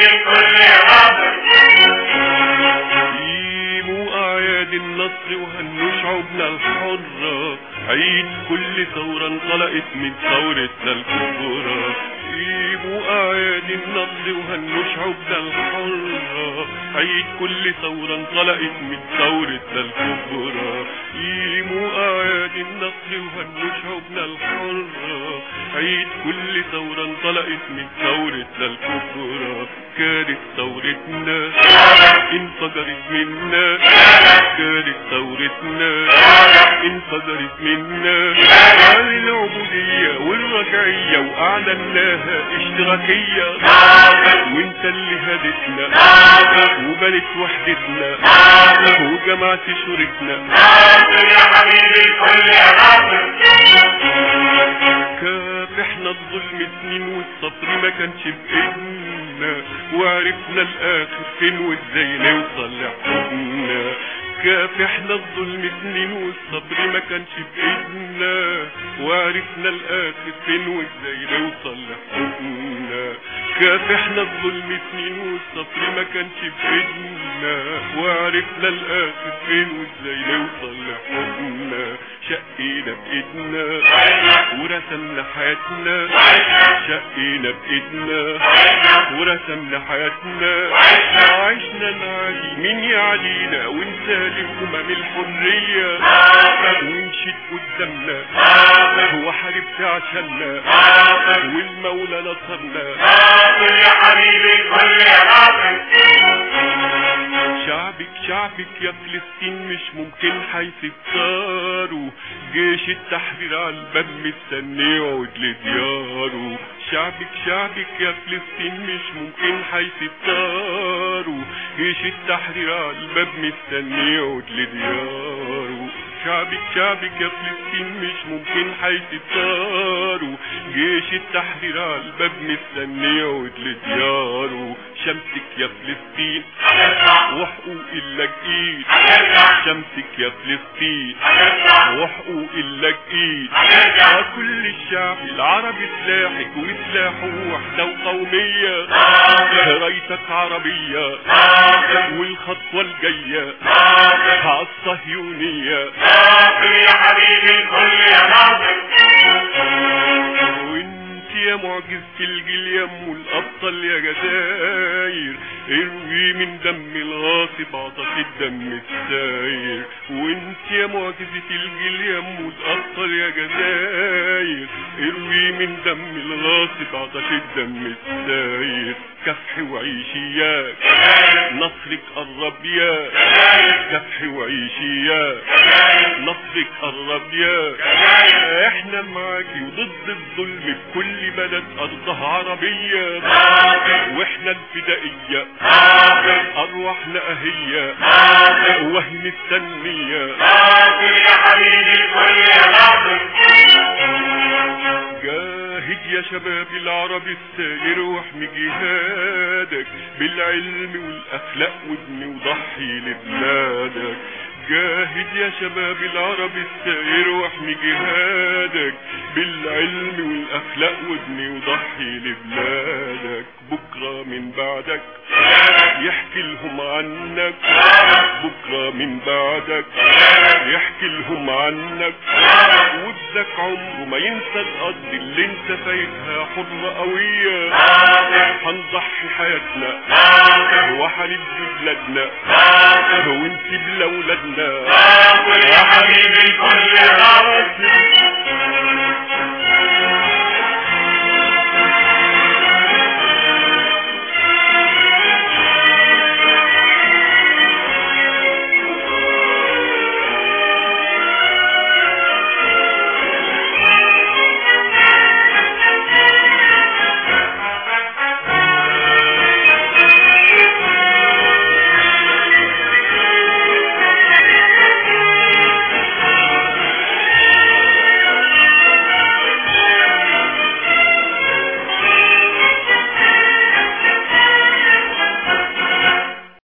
حبيبي الكل يا ناصر قيموا أعياد النصر وهنوا شعوبنا الحرة عيد كل ثورة انطلقت من ثورتنا الكبرى قيموا أعياد النصر وهنوا شعوبنا الحرة عيد كل ثورة انطلقت من ثورتنا الكبرى قيموا أعياد النصر وهنوا شعوبنا الحرة عيد كل ثورة انطلقت من ثورتنا الكبرى كانت ثورتنا انفجرت منا كانت ثورتنا انفجرت منا عن العبودية والرجعية وأعلناها اشتراكية وانت اللي هدتنا وبنت وحدتنا وجمعت شورتنا ناصر يا حبيبي الكل يا ناصر كافحنا الظلم سنين والصبر ما كانش بإيدنا وعرفنا الآخر فين وازاي نوصل لحقوقنا كافحنا الظلم سنين والصبر ما كانش بإيدنا وعرفنا الآخر فين وازاي نوصل لحقوقنا كافحنا الظلم سنين والصبر ما كانش بإيدنا وعرفنا الآخر فين وازاي نوصل لحقوقنا شقينا بإيدنا ورسمنا حياتنا شقينا بإيدنا ورسمنا حياتنا عشنا العادي مين يعدينا ونسال الأمم الحرية ومشيت قدامنا وحاربت عشاننا والمولى نصرنا ناصر يا حبيبي الكل يا ناصر شعبك شعبك يا فلسطين مش ممكن هيسيب ثاره جيش التحرير على الباب مستني يعود لدياره شعبك شعبك يا فلسطين مش ممكن هيسيب ثاره جيش التحرير على الباب مستني يعود لدياره شعبك شعبك يا فلسطين مش ممكن هيسيب ثاره جيش التحرير على الباب مستني يعود لدياره شمسك يا فلسطين وحقوق اللاجئين شمسك يا فلسطين وحقوق اللاجئين كل الشعب العربي سلاحك وسلاحه وحدة وقومية رايتك عربية والخطوة الجاية عالصهيونية ناصر يا حبيبي الكل يا ناصر وانت يا معجزة الجيل يا ام الابطال يا جزاير اروي من دم الغاصب عطش الدم الساير وانت يا معجزة الجيل يا ام الابطال يا جزاير اروي من دم الغاصب عطش الدم الساير كفح وعيشي يا نصرك قرب يا كفح وعيشي يا نصرك قرب يا احنا معاكي وضد الظلم بكل بلد ارضها عربية واحنا الفدائية ارواحنا اهية وهي مستنية ناصر يا حبيبي الكل يا ناصر جاهد يا شباب العرب الساير واحمي جهادك بالعلم والاخلاق وابني وضحي لبلادك جاهد يا شباب العرب الساير واحمي جهادك بالعلم والاخلاق وابني وضحي لبلادك بكره من بعدك يحكي لهم عنك بكره من بعدك يحكي لهم عنك وابنك عمره ما ينسى الارض اللي انت فايتها حرة قوية هنضحي حياتنا وهندي بلادنا وانت بلولادنا ناصر يا حبيبي الكل يا ناصر